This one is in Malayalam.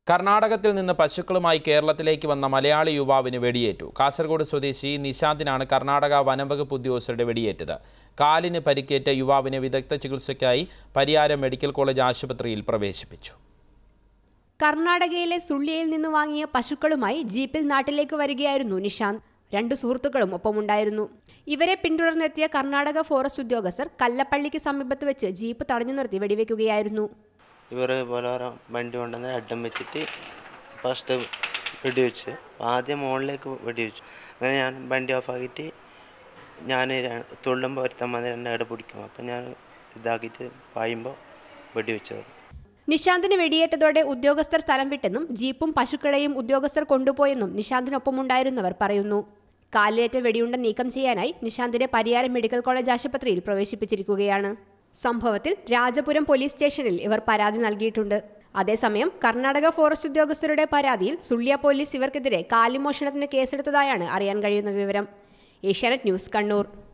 കർണാടകത്തിൽ നിന്ന് പശുക്കളുമായി കേരളത്തിലേക്ക് വന്ന മലയാളി യുവാവിന് വെടിയേറ്റു കാസർഗോഡ് സ്വദേശി നിശാന്തിനാണ് കർണാടക വനംവകുപ്പ് ഉദ്യോഗസ്ഥരുടെ വെടിയേറ്റത് കാലിന് പരിക്കേറ്റ യുവാവിനെ വിദഗ്ധ ചികിത്സയ്ക്കായി പരിയാരം മെഡിക്കൽ കോളേജ് ആശുപത്രിയിൽ പ്രവേശിപ്പിച്ചു കർണാടകയിലെ സുള്ളിയയിൽ നിന്ന് വാങ്ങിയ പശുക്കളുമായി ജീപ്പിൽ നാട്ടിലേക്ക് വരികയായിരുന്നു നിഷാന്ത് രണ്ടു സുഹൃത്തുക്കളും ഒപ്പമുണ്ടായിരുന്നു ഇവരെ പിന്തുടർന്നെത്തിയ കർണാടക ഫോറസ്റ്റ് ഉദ്യോഗസ്ഥർ കല്ലപ്പള്ളിക്ക് സമീപത്ത് വെച്ച് ജീപ്പ് തടഞ്ഞു നിർത്തി വെടിവെക്കുകയായിരുന്നു ഇവർ ബലോറം വണ്ടി കൊണ്ടുവന്ന് അഡ്ഡം വെച്ചിട്ട് ഫസ്റ്റ് വെടിവെച്ച് ആദ്യം മുകളിലേക്ക് വെടിവെച്ചു അങ്ങനെ ഞാൻ വണ്ടി ഓഫാക്കിയിട്ട് ഞാൻ തുള്ളുമ്പോൾ ഒരുത്തം വന്ന് എന്നെ ഇട പിടിക്കും അപ്പം ഞാൻ ഇതാക്കിയിട്ട് പായുമ്പോൾ വെടിവെച്ചത് നിശാന്തിന് വെടിയേറ്റതോടെ ഉദ്യോഗസ്ഥർ സ്ഥലം വിട്ടെന്നും ജീപ്പും പശുക്കളെയും ഉദ്യോഗസ്ഥർ കൊണ്ടുപോയെന്നും നിശാന്തിനൊപ്പമുണ്ടായിരുന്നവർ പറയുന്നു കാലിലേറ്റ വെടിയുണ്ട നീക്കം ചെയ്യാനായി നിശാന്തിനെ പരിയാരം മെഡിക്കൽ കോളേജ് ആശുപത്രിയിൽ പ്രവേശിപ്പിച്ചിരിക്കുകയാണ് സംഭവത്തിൽ രാജപുരം പോലീസ് സ്റ്റേഷനിൽ ഇവർ പരാതി നൽകിയിട്ടുണ്ട് അതേസമയം കർണാടക ഫോറസ്റ്റ് ഉദ്യോഗസ്ഥരുടെ പരാതിയിൽ സുള്ളിയ പോലീസ് ഇവർക്കെതിരെ കാലിമോഷണത്തിന് കേസെടുത്തതായാണ് അറിയാൻ കഴിയുന്ന വിവരം ഏഷ്യാനെറ്റ് ന്യൂസ് കണ്ണൂർ